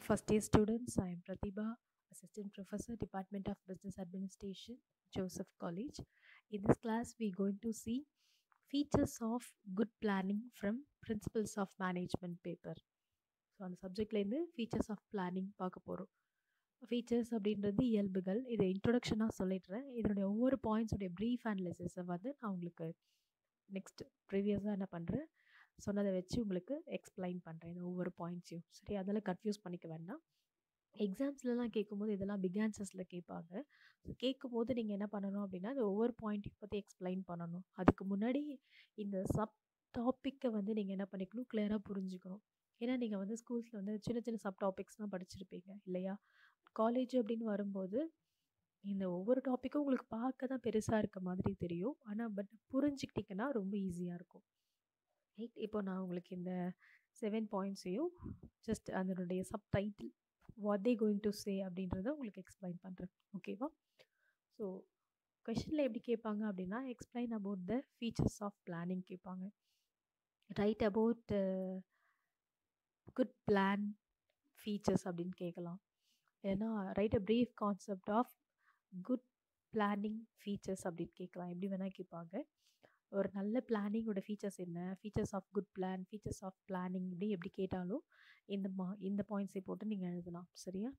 First year students, I am Pratibha, Assistant Professor, Department of Business Administration, Joseph College. In this class, we're going to see features of good planning from Principles of Management paper. So அந்த சப்ஜெக்ட்லேருந்து features of planning பார்க்க போகிறோம் features அப்படின்றது இயல்புகள் இதை இன்ட்ரொடக்ஷனாக சொல்லிடுறேன் இதனுடைய ஒவ்வொரு பாயிண்ட்ஸுடைய ப்ரீஃப் அனலிசிஸை வந்து நான் உங்களுக்கு நெக்ஸ்ட் ப்ரீவியஸாக என்ன பண்ணுறேன் சொன்னதை வச்சு உங்களுக்கு எக்ஸ்பிளைன் பண்ணுறேன் இந்த ஒவ்வொரு பாயிண்ட்ஸையும் சரி அதெல்லாம் கன்ஃபியூஸ் பண்ணிக்க வேண்டாம் எக்ஸாம்ஸ்லலாம் கேட்கும்போது இதெல்லாம் பிக் ஆன்சர்ஸில் கேட்பாங்க ஸோ கேட்கும்போது நீங்கள் என்ன பண்ணணும் அப்படின்னா இந்த ஒவ்வொரு பாயிண்ட்டையும் பற்றி எக்ஸ்பிளைன் பண்ணணும் அதுக்கு முன்னாடி இந்த சப் டாப்பிக்கை வந்து நீங்கள் என்ன பண்ணிக்கணும் கிளியராக புரிஞ்சுக்கணும் ஏன்னா நீங்கள் வந்து ஸ்கூல்ஸில் வந்து சின்ன சின்ன சப் டாபிக்ஸ்லாம் படிச்சிருப்பீங்க இல்லையா காலேஜ் அப்படின்னு வரும்போது இந்த ஒவ்வொரு டாப்பிக்கும் உங்களுக்கு பார்க்க தான் பெருசாக இருக்க மாதிரி தெரியும் ஆனால் பட் புரிஞ்சுக்கிட்டிங்கன்னா ரொம்ப ஈஸியாக இருக்கும் ரைட் இப்போ நான் உங்களுக்கு இந்த செவன் பாயிண்ட்ஸையும் ஜஸ்ட் அதனுடைய subtitle what they going to say அப்படின்றத உங்களுக்கு எக்ஸ்பிளைன் பண்ணுறேன் ஓகேவா ஸோ கொஷனில் எப்படி கேட்பாங்க அப்படின்னா explain about the features of planning கேட்பாங்க write about good plan features அப்படின்னு கேட்கலாம் ஏன்னா write a brief concept of good planning features அப்படின்னு கேட்கலாம் எப்படி வேணால் கேட்பாங்க ஒரு நல்ல பிளானிங்கோட ஃபீச்சர்ஸ் என்ன features of good plan features of planning இப்படி எப்படி கேட்டாலும் இந்த மா இந்த பாயிண்ட்ஸை போட்டு நீங்கள் எழுதலாம் சரியா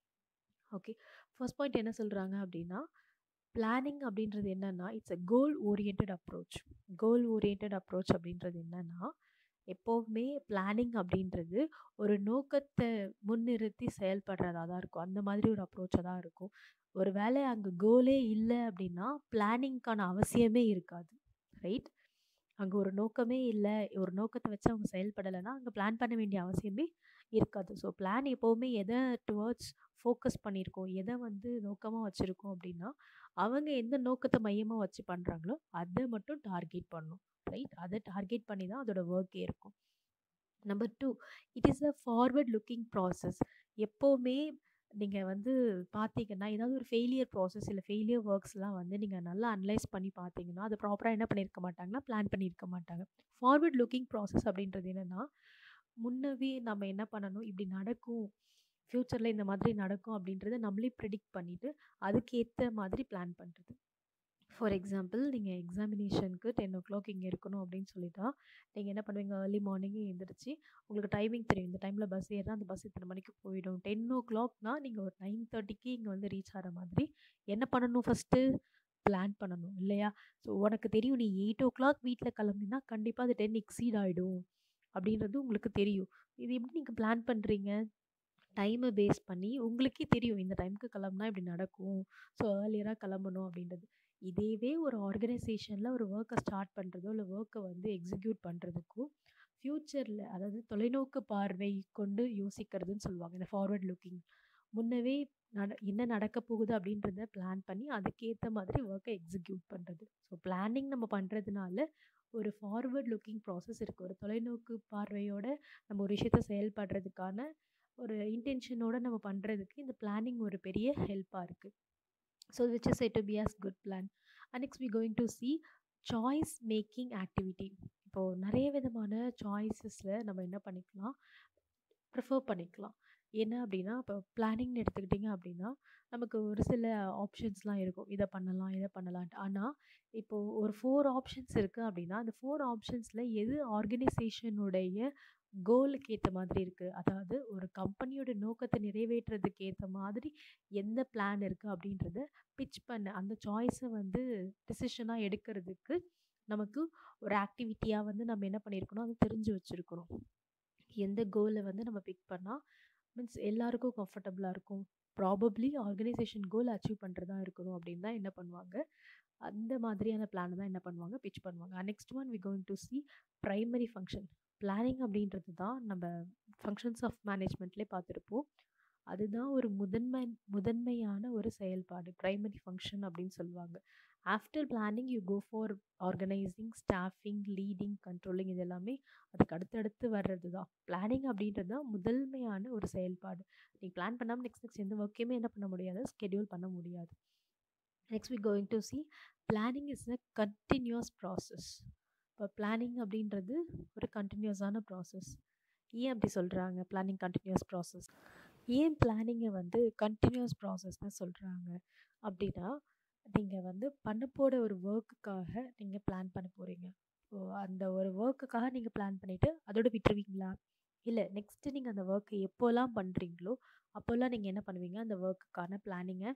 ஓகே ஃபர்ஸ்ட் பாயிண்ட் என்ன சொல்கிறாங்க அப்படின்னா பிளானிங் அப்படின்றது என்னென்னா it's a goal orient approach goal orient approach அப்படின்றது என்னென்னா எப்போவுமே பிளானிங் அப்படின்றது ஒரு நோக்கத்தை முன்னிறுத்தி செயல்படுறதா தான் இருக்கும் அந்த மாதிரி ஒரு அப்ரோச்சாக தான் இருக்கும் ஒரு வேளை அங்கே கோலே இல்லை அப்படின்னா பிளானிங்க்கான அவசியமே இருக்காது ரைட் அங்கே ஒரு நோக்கமே இல்லை ஒரு நோக்கத்தை வச்சு அவங்க செயல்படலைன்னா அங்கே பிளான் பண்ண வேண்டிய அவசியமே இருக்காது ஸோ பிளான் எப்போவுமே எதை டுவர்ட்ஸ் ஃபோக்கஸ் பண்ணியிருக்கோம் எதை வந்து நோக்கமாக வச்சுருக்கோம் அப்படின்னா அவங்க எந்த நோக்கத்தை மையமாக வச்சு பண்ணுறாங்களோ அதை மட்டும் டார்கெட் பண்ணும் ரைட் அதை டார்கெட் பண்ணி தான் அதோட ஒர்க்கே இருக்கும் number two it is a forward looking process எப்போவுமே நீங்கள் வந்து பார்த்தீங்கன்னா ஏதாவது ஒரு ஃபெயிலியர் ப்ராசஸ் இல்லை ஃபெயிலியர் ஒர்க்ஸ்லாம் வந்து நீங்கள் நல்லா அனலைஸ் பண்ணி பார்த்தீங்கன்னா அது ப்ராப்பராக என்ன பண்ணியிருக்க மாட்டாங்கன்னா பிளான் பண்ணியிருக்க மாட்டாங்க ஃபார்வர்ட் லுக்கிங் ப்ராசஸ் அப்படின்றது என்னென்னா முன்னவே நம்ம என்ன பண்ணணும் இப்படி நடக்கும் ஃப்யூச்சரில் இந்த மாதிரி நடக்கும் அப்படின்றத நம்மளே ப்ரிடிக்ட் பண்ணிவிட்டு அதுக்கேற்ற மாதிரி பிளான் பண்ணுறது ஃபார் எக்ஸாம்பிள் நீங்கள் எக்ஸாமினேஷனுக்கு டென் ஓ கிளாக் இங்கே இருக்கணும் அப்படின்னு சொல்லிட்டா நீங்கள் என்ன பண்ணுவீங்க ஏர்லி மார்னிங்கே எழுந்திரிச்சு உங்களுக்கு டைமிங் தெரியும் இந்த டைமில் பஸ் ஏறினா அந்த பஸ் இத்தனை மணிக்கு போயிடும் டென் ஓ கிளாக்னா நீங்கள் ஒரு நைன் தேர்ட்டிக்கு இங்கே வந்து ரீச் ஆகிற மாதிரி என்ன பண்ணணும் ஃபஸ்ட்டு பிளான் பண்ணணும் இல்லையா ஸோ உனக்கு தெரியும் நீ எயிட் ஓ கிளாக் வீட்டில் கிளம்புனா கண்டிப்பாக அது டென் எக்ஸீட் ஆகிடும் அப்படின்றது உங்களுக்கு தெரியும் இது எப்படி நீங்கள் பிளான் பண்ணுறீங்க டைமை பேஸ் பண்ணி உங்களுக்கே தெரியும் இந்த டைமுக்கு கிளம்புனா இப்படி நடக்கும் ஸோ ஏர்லியராக கிளம்பணும் அப்படின்றது இதேவே ஒரு ஆர்கனைசேஷனில் ஒரு ஒர்க்கை ஸ்டார்ட் பண்ணுறதோ இல்லை ஒர்க்கை வந்து எக்ஸிக்யூட் பண்ணுறதுக்கும் ஃப்யூச்சரில் அதாவது தொலைநோக்கு பார்வை கொண்டு யோசிக்கிறதுன்னு சொல்லுவாங்க இந்த ஃபார்வர்ட் லுக்கிங் முன்னவே நட என்ன நடக்க போகுது அப்படின்றத பிளான் பண்ணி அதுக்கேற்ற மாதிரி ஒர்க்கை எக்ஸிக்யூட் பண்ணுறது ஸோ பிளானிங் நம்ம பண்ணுறதுனால ஒரு ஃபார்வர்ட் லுக்கிங் ப்ராசஸ் இருக்குது ஒரு தொலைநோக்கு பார்வையோட நம்ம ஒரு விஷயத்த செயல்படுறதுக்கான ஒரு இன்டென்ஷனோட நம்ம பண்ணுறதுக்கு இந்த பிளானிங் ஒரு பெரிய ஹெல்ப்பாக இருக்குது so which is set to be as good plan and next we going to see choice making activity இப்போது நிறைய விதமான சாய்ஸஸில் நம்ம என்ன பண்ணிக்கலாம் ப்ரிஃபர் பண்ணிக்கலாம் என்ன அப்படின்னா இப்போ பிளானிங்னு எடுத்துக்கிட்டிங்க அப்படின்னா நமக்கு ஒரு சில ஆப்ஷன்ஸ்லாம் இருக்கும் இதை பண்ணலாம் இதை பண்ணலான்ட்டு ஆனால் இப்போது ஒரு ஃபோர் ஆப்ஷன்ஸ் இருக்குது அப்படின்னா அந்த ஃபோர் ஆப்ஷன்ஸில் எது ஆர்கனைசேஷனுடைய கோலுக்கு ஏற்ற மாதிரி இருக்குது அதாவது ஒரு கம்பெனியோட நோக்கத்தை நிறைவேற்றுறதுக்கு ஏற்ற மாதிரி எந்த பிளான் இருக்குது அப்படின்றத பிச் பண்ண அந்த சாய்ஸை வந்து டிசிஷனாக எடுக்கிறதுக்கு நமக்கு ஒரு ஆக்டிவிட்டியாக வந்து நம்ம என்ன பண்ணியிருக்கணும் அது தெரிஞ்சு வச்சுருக்கணும் எந்த கோலை வந்து நம்ம பிக் பண்ணால் மீன்ஸ் எல்லாருக்கும் கம்ஃபர்டபுளாக இருக்கும் ப்ராபப்ளி ஆர்கனைசேஷன் கோல் அச்சீவ் பண்ணுறதா இருக்கணும் அப்படின்னு தான் என்ன பண்ணுவாங்க அந்த மாதிரியான பிளானை தான் என்ன பண்ணுவாங்க பிச் பண்ணுவாங்க next one we going to see primary function planning அப்படின்றது தான் நம்ம ஃபங்க்ஷன்ஸ் ஆஃப் மேனேஜ்மெண்ட்லேயே பார்த்துருப்போம் அதுதான் ஒரு முதன்மை முதன்மையான ஒரு செயல்பாடு ப்ரைமரி ஃபங்க்ஷன் அப்படின்னு சொல்லுவாங்க after planning you go for organising staffing leading controlling இது எல்லாமே அதுக்கு அடுத்தடுத்து வர்றது தான் பிளானிங் அப்படின்றது தான் முதன்மையான ஒரு செயல்பாடு நீங்கள் பிளான் பண்ணாமல் நெக்ஸ்ட் நெக்ஸ்ட் எந்த ஒர்க்கையுமே என்ன பண்ண முடியாது ஸ்கெடியூல் பண்ண முடியாது next we going to see planning is a continuous process இப்போ பிளானிங் அப்படின்றது ஒரு கண்டினியூஸான ப்ராசஸ் ஏன் அப்படி சொல்கிறாங்க பிளானிங் கண்டினியூஸ் ப்ராசஸ் ஏன் பிளானிங்கை வந்து கண்டினியூஸ் ப்ராசஸ்னு சொல்கிறாங்க அப்படின்னா நீங்கள் வந்து பண்ண போகிற ஒரு ஒர்க்குக்காக நீங்கள் பிளான் பண்ண போகிறீங்க ஸோ அந்த ஒரு ஒர்க்குக்காக நீங்கள் பிளான் பண்ணிவிட்டு அதோட விட்டுருவீங்களா இல்லை நெக்ஸ்ட்டு நீங்கள் அந்த ஒர்க்கை எப்போல்லாம் பண்ணுறீங்களோ அப்போல்லாம் நீங்கள் என்ன பண்ணுவீங்க அந்த ஒர்க்குக்கான பிளானிங்கை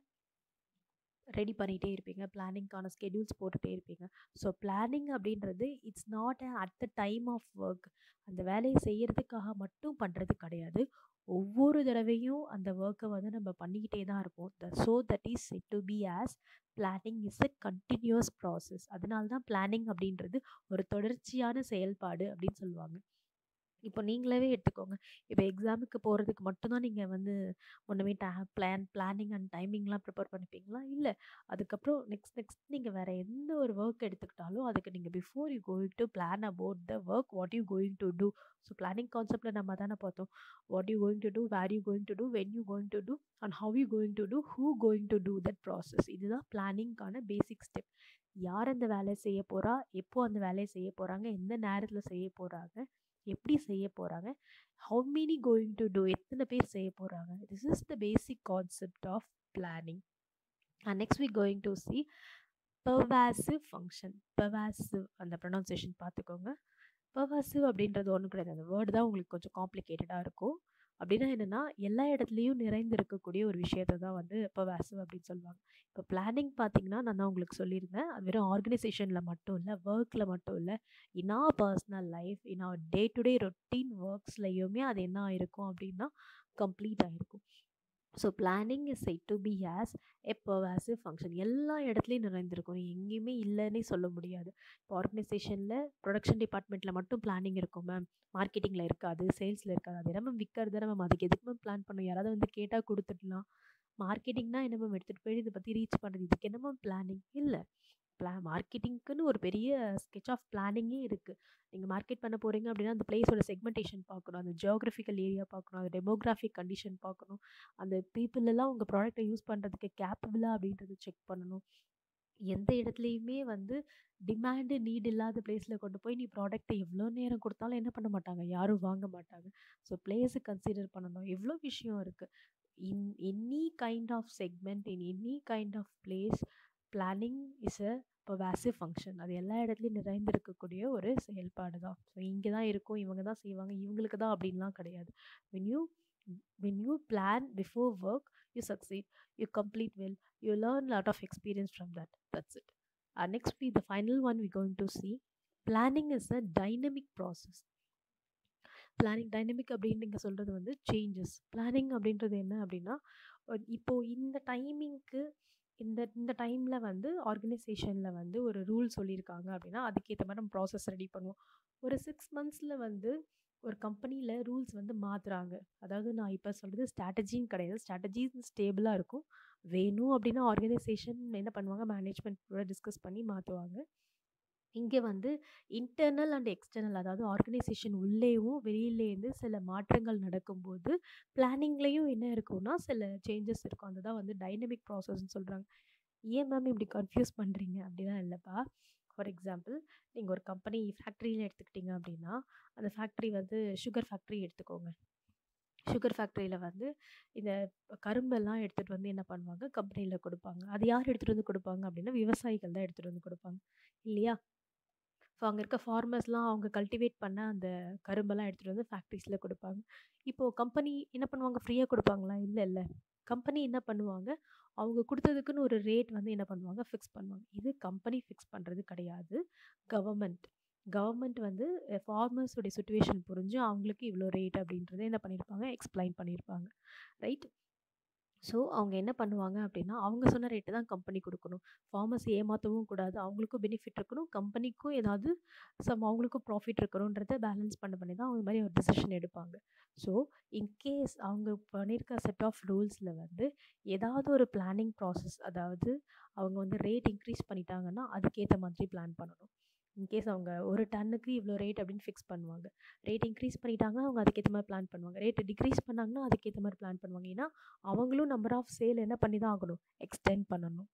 ரெடி பண்ணிகிட்டே இருப்பீங்க பிளானிங்க்கான ஸ்கெடியூல்ஸ் போட்டுகிட்டே இருப்பீங்க ஸோ பிளானிங் அப்படின்றது it's not at the time of work அந்த வேலையை செய்கிறதுக்காக மட்டும் பண்ணுறது கிடையாது ஒவ்வொரு தடவையும் அந்த ஒர்க்கை வந்து நம்ம பண்ணிக்கிட்டே தான் இருப்போம் the so that is set to be as planning is a continuous process அதனால தான் பிளானிங் அப்படின்றது ஒரு தொடர்ச்சியான செயல்பாடு அப்படின்னு சொல்லுவாங்க இப்போ நீங்களாவே எடுத்துக்கோங்க இப்போ எக்ஸாமுக்கு போகிறதுக்கு மட்டும்தான் நீங்கள் வந்து ஒன்றுமே டே பிளான் பிளானிங் அண்ட் டைமிங்லாம் ப்ரிப்பேர் பண்ணிப்பீங்களா இல்லை அதுக்கப்புறம் நெக்ஸ்ட் நெக்ஸ்ட் நீங்கள் வேறு எந்த ஒரு ஒர்க் எடுத்துக்கிட்டாலும் அதுக்கு நீங்கள் before you going to plan about the work what you going to do so planning கான்செப்டில் நம்ம தானே பார்த்தோம் what you going to do where you going to do when you going to do and how you going to do who going to do that process இதுதான் பிளானிங்க்கான பேசிக் step யார் அந்த வேலையை செய்ய போகிறா எப்போ அந்த வேலையை செய்ய போகிறாங்க எந்த நேரத்தில் செய்ய போகிறாங்க எப்படி செய்ய போகிறாங்க how many going to do எத்தனை பேர் செய்ய போகிறாங்க this is the basic concept of planning and next week going to see pervasive function pervasive அந்த ப்ரொனவுன்சியேஷன் பார்த்துக்கோங்க பர்வாசிவ் அப்படின்றது ஒன்றும் கிடையாது அந்த வேர்டு தான் உங்களுக்கு கொஞ்சம் காம்ப்ளிகேட்டடாக இருக்கும் அப்படின்னா என்னென்னா எல்லா இடத்துலையும் நிறைந்து இருக்கக்கூடிய ஒரு விஷயத்தை தான் வந்து பர்வாசிவ் அப்படின்னு சொல்லுவாங்க இப்போ பிளானிங் பார்த்தீங்கன்னா நான் தான் உங்களுக்கு சொல்லியிருந்தேன் அது வெறும் ஆர்கனைசேஷனில் மட்டும் இல்லை ஒர்க்கில் மட்டும் இல்லை in a personal life in our day to day routine ஒர்க்ஸ்லையுமே அது என்ன ஆயிருக்கும் அப்படின்னா கம்ப்ளீட் ஆகிருக்கும் so planning is set to be as a pervasive function எல்லா இடத்துலையும் நிறைந்திருக்கும் எங்கேயுமே இல்லைன்னே சொல்ல முடியாது இப்போ ஆர்கனைசேஷனில் ப்ரொடக்ஷன் டிபார்ட்மெண்ட்டில் மட்டும் பிளானிங் இருக்கும் மேம் மார்க்கெட்டிங்கில் இருக்காது சேல்ஸில் இருக்காது அது என்ன மேம் விற்கிறது மேம் அதுக்கு எதுக்கு மேம் பிளான் பண்ணும் யாராவது வந்து கேட்டால் கொடுத்துடலாம் மார்க்கெட்டிங்னா என்ன மேம் எடுத்துகிட்டு போய் இதை பற்றி ரீச் பண்ணுறது இதுக்கு என்ன மேம் பிளானிங் இல்லை பிளா மார்க்கெட்டிங்க்குன்னு ஒரு பெரிய ஸ்கெட்ச் ஆஃப் பிளானிங்கே இருக்குது நீங்கள் மார்க்கெட் பண்ண போகிறீங்க அப்படின்னா அந்த பிளேஸோட செக்மெண்டேஷன் பார்க்கணும் அந்த ஜியோகிராஃபிக்கல் ஏரியா பார்க்கணும் அந்த டெமோகிராஃபிக் கண்டிஷன் பார்க்கணும் அந்த பீப்புள் எல்லாம் உங்கள் ப்ராடக்ட்டை யூஸ் பண்ணுறதுக்கு கேப்பபிளா அப்படின்றத செக் பண்ணணும் எந்த இடத்துலையுமே வந்து டிமாண்டு நீட் இல்லாத பிளேஸில் கொண்டு போய் நீ ப்ராடக்ட்டை எவ்வளோ நேரம் கொடுத்தாலும் என்ன பண்ண மாட்டாங்க யாரும் வாங்க மாட்டாங்க ஸோ பிளேஸை கன்சிடர் பண்ணணும் எவ்வளோ விஷயம் இருக்குது in any kind of segment in any kind of place planning is a pervasive function அது எல்லா இடத்துலையும் நிறைந்திருக்கக்கூடிய ஒரு செயல்பாடு தான் ஸோ இங்கே தான் இருக்கும் இவங்க தான் செய்வாங்க இவங்களுக்கு தான் அப்படின்லாம் கிடையாது when you when you plan before work you succeed you complete well you learn a lot of experience from that that's it uh, next we the final one we're going to see planning is a dynamic process planning dynamic அப்படின்னு நீங்கள் சொல்கிறது வந்து changes planning அப்படின்றது என்ன அப்படின்னா இப்போது இந்த டைமிங்க்கு இந்த இந்த டைமில் வந்து ஆர்கனைசேஷனில் வந்து ஒரு ரூல் சொல்லியிருக்காங்க அப்படின்னா அதுக்கேற்ற மாதிரி நம்ம ப்ராசஸ் ரெடி பண்ணுவோம் ஒரு சிக்ஸ் மந்த்ஸில் வந்து ஒரு கம்பெனியில் ரூல்ஸ் வந்து மாற்றுறாங்க அதாவது நான் இப்போ சொல்கிறது ஸ்ட்ராட்டஜின்னு கிடையாது ஸ்ட்ராட்டஜி ஸ்டேபிளாக இருக்கும் வேணும் அப்படின்னா ஆர்கனைசேஷன் என்ன பண்ணுவாங்க மேனேஜ்மெண்ட்டோட டிஸ்கஸ் பண்ணி மாற்றுவாங்க இங்கே வந்து இன்டர்னல் அண்ட் எக்ஸ்டர்னல் அதாவது ஆர்கனைசேஷன் உள்ளேயும் வெளியிலேருந்து சில மாற்றங்கள் நடக்கும்போது பிளானிங்லேயும் என்ன இருக்கும்னா சில சேஞ்சஸ் இருக்கும் அதுதான் வந்து டைனமிக் ப்ராசஸ்ன்னு சொல்கிறாங்க ஏன் மேம் இப்படி கன்ஃபியூஸ் பண்ணுறீங்க அப்படிலாம் இல்லைப்பா ஃபார் எக்ஸாம்பிள் நீங்கள் ஒரு கம்பெனி ஃபேக்ட்ரியில் எடுத்துக்கிட்டிங்க அப்படின்னா அந்த ஃபேக்ட்ரி வந்து சுகர் ஃபேக்ட்ரி எடுத்துக்கோங்க சுகர் ஃபேக்ட்ரியில் வந்து இந்த கரும்பெல்லாம் எடுத்துகிட்டு வந்து என்ன பண்ணுவாங்க கம்பெனியில் கொடுப்பாங்க அது யார் எடுத்துகிட்டு வந்து கொடுப்பாங்க அப்படின்னா விவசாயிகள் தான் எடுத்துகிட்டு வந்து கொடுப்பாங்க இல்லையா ஸோ அங்கே இருக்க ஃபார்மர்ஸ்லாம் அவங்க கல்டிவேட் பண்ண அந்த கரும்பெல்லாம் எடுத்துகிட்டு வந்து ஃபேக்ட்ரிஸில் கொடுப்பாங்க இப்போது கம்பெனி என்ன பண்ணுவாங்க ஃப்ரீயாக கொடுப்பாங்களா இல்லை இல்லை கம்பெனி என்ன பண்ணுவாங்க அவங்க கொடுத்ததுக்குன்னு ஒரு ரேட் வந்து என்ன பண்ணுவாங்க ஃபிக்ஸ் பண்ணுவாங்க இது கம்பெனி ஃபிக்ஸ் பண்ணுறது கிடையாது கவர்மெண்ட் கவர்மெண்ட் வந்து ஃபார்மர்ஸோடைய சுச்சுவேஷன் புரிஞ்சு அவங்களுக்கு இவ்வளோ ரேட் அப்படின்றத என்ன பண்ணியிருப்பாங்க எக்ஸ்பிளைன் பண்ணியிருப்பாங்க ரைட் ஸோ அவங்க என்ன பண்ணுவாங்க அப்படின்னா அவங்க சொன்ன ரேட்டு தான் கம்பெனி கொடுக்கணும் ஃபார்மர்ஸ் ஏமாற்றவும் கூடாது அவங்களுக்கும் பெனிஃபிட் இருக்கணும் கம்பெனிக்கும் ஏதாவது சம் அவங்களுக்கும் ப்ராஃபிட் இருக்கணுன்றத பேலன்ஸ் பண்ண பண்ணி தான் அவங்க மாதிரி ஒரு டிசிஷன் எடுப்பாங்க ஸோ இன்கேஸ் அவங்க பண்ணியிருக்க செட் ஆஃப் ரூல்ஸில் வந்து ஏதாவது ஒரு பிளானிங் ப்ராசஸ் அதாவது அவங்க வந்து ரேட் இன்க்ரீஸ் பண்ணிட்டாங்கன்னா அதுக்கேற்ற மாதிரி பிளான் பண்ணணும் இன்கேஸ் அவங்க ஒரு டன்னுக்கு இவ்வளோ ரேட் அப்படின்னு ஃபிக்ஸ் பண்ணுவாங்க ரேட் இன்க்ரீஸ் பண்ணிட்டாங்கன்னா அவங்க அதுக்கேற்ற மாதிரி பிளான் பண்ணுவாங்க ரேட் டிக்ரீஸ் பண்ணாங்கன்னா அதுக்கேற்ற மாதிரி பிளான் பண்ணுவாங்க ஏன்னா அவங்களும் நம்பர் ஆஃப் சேல் என்ன பண்ணி தான் ஆகணும் எக்ஸ்டெண்ட் பண்ணணும்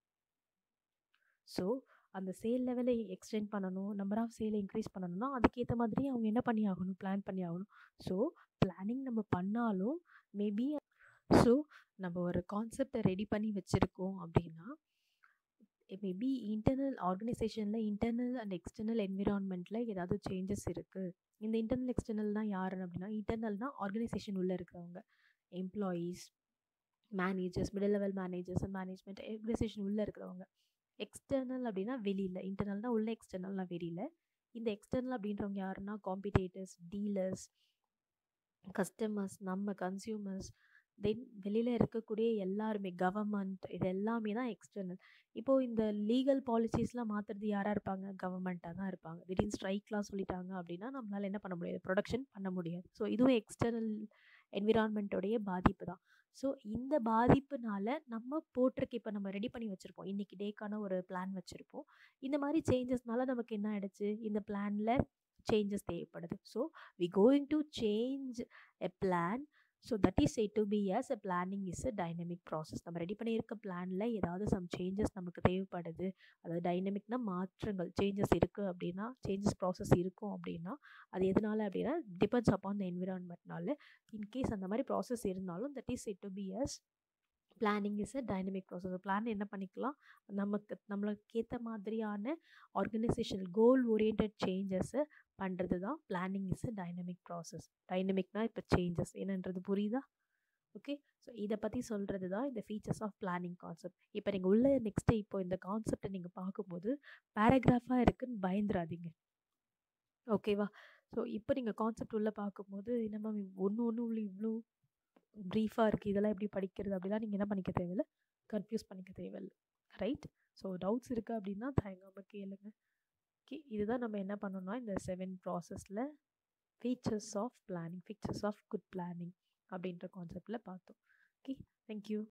ஸோ அந்த சேல் லெவலை எக்ஸ்டெண்ட் பண்ணணும் நம்பர் ஆஃப் சேலை இன்க்ரீஸ் பண்ணணும்னா அதுக்கேற்ற மாதிரி அவங்க என்ன பண்ணி ஆகணும் பிளான் பண்ணி ஆகணும் ஸோ பிளானிங் நம்ம பண்ணாலும் மேபி ஸோ நம்ம ஒரு கான்செப்டை ரெடி பண்ணி வச்சுருக்கோம் அப்படின்னா மேபி இன்டர்னல் ஆர்கனைசேஷனில் இன்டர்னல் அண்ட் எக்ஸ்டர்னல் என்விரான்மெண்ட்டில் ஏதாவது சேஞ்சஸ் இருக்குது இந்த இன்டர்னல் எக்ஸ்டர்னல்னால் யார் அப்படின்னா இன்டர்னல்னால் ஆர்கனைசேஷன் உள்ளே இருக்கிறவங்க employees managers middle level managers management organisation உள்ளே இருக்கிறவங்க எக்ஸ்டர்னல் அப்படின்னா வெளியில் இன்டர்னல்னால் உள்ள எக்ஸ்டர்னல்னால் வெளியில் இந்த எக்ஸ்டர்னல் அப்படின்றவங்க யாருன்னா காம்படிட்டர்ஸ் டீலர்ஸ் கஸ்டமர்ஸ் நம்ம கன்சியூமர்ஸ் தென் வெளியில் இருக்கக்கூடிய எல்லாருமே கவர்மெண்ட் இது எல்லாமே தான் எக்ஸ்டர்னல் இப்போது இந்த லீகல் பாலிசிஸ்லாம் மாற்றுறது யாராக இருப்பாங்க கவர்மெண்ட்டாக தான் இருப்பாங்க திடீர்னு ஸ்ட்ரைக்லாம் சொல்லிட்டாங்க அப்படின்னா நம்மளால் என்ன பண்ண முடியாது ப்ரொடக்ஷன் பண்ண முடியாது ஸோ இதுவும் எக்ஸ்டர்னல் என்விரான்மெண்ட்டோடைய பாதிப்பு தான் ஸோ இந்த பாதிப்புனால நம்ம போட்டிருக்க இப்போ நம்ம ரெடி பண்ணி வச்சுருப்போம் இன்றைக்கி டேக்கான ஒரு பிளான் வச்சுருப்போம் இந்த மாதிரி சேஞ்சஸ்னால நமக்கு என்ன ஆகிடுச்சு இந்த பிளானில் சேஞ்சஸ் தேவைப்படுது so we going to change a plan so that is say to be as a planning is a dynamic process நம்ம ரெடி பண்ணியிருக்க பிளானில் ஏதாவது சம் சேஞ்சஸ் நமக்கு தேவைப்படுது அதாவது டைனமிக்னா மாற்றங்கள் சேஞ்சஸ் இருக்குது அப்படின்னா சேஞ்சஸ் ப்ராசஸ் இருக்கும் அப்படின்னா அது எதனால அப்படின்னா டிபெண்ட்ஸ் அப்பான் த என்விரான்மெண்ட்னால இன்கேஸ் அந்த மாதிரி ப்ராசஸ் இருந்தாலும் that is set to be as planning is a dynamic process plan என்ன பண்ணிக்கலாம் நமக்கு நம்மளுக்கு ஏற்ற மாதிரியான ஆர்கனைசேஷனல் கோல் ஓரியன்ட் சேஞ்சஸை பண்ணுறது தான் planning is a dynamic process டைனமிக்னால் இப்போ சேஞ்சஸ் என்னன்றது புரியுதா ஓகே ஸோ இதை பற்றி சொல்கிறது தான் இந்த ஃபீச்சர்ஸ் ஆஃப் பிளானிங் கான்செப்ட் இப்போ நீங்கள் உள்ள நெக்ஸ்ட்டு இப்போ இந்த கான்செப்டை நீங்கள் பார்க்கும்போது பேராகிராஃபாக இருக்குன்னு பயந்துடாதீங்க ஓகேவா ஸோ இப்போ நீங்கள் கான்செப்ட் உள்ளே பார்க்கும்போது நம்ம ஒன்று ஒன்று உள்ள இவ்வளோ ப்ரீஃபாக இருக்குது இதெல்லாம் எப்படி படிக்கிறது அப்படிலாம் நீங்கள் என்ன பண்ணிக்க தேவையில்லை கன்ஃபியூஸ் பண்ணிக்க தேவையில்லை ரைட் ஸோ டவுட்ஸ் இருக்குது அப்படின்னா தயங்காமல் கேளுங்க ஓகே இதுதான் நம்ம என்ன பண்ணோம்னா இந்த செவன் ப்ராசஸில் features of planning features of good planning அப்படின்ற கான்செப்டில் பார்த்தோம் ஓகே தேங்க்யூ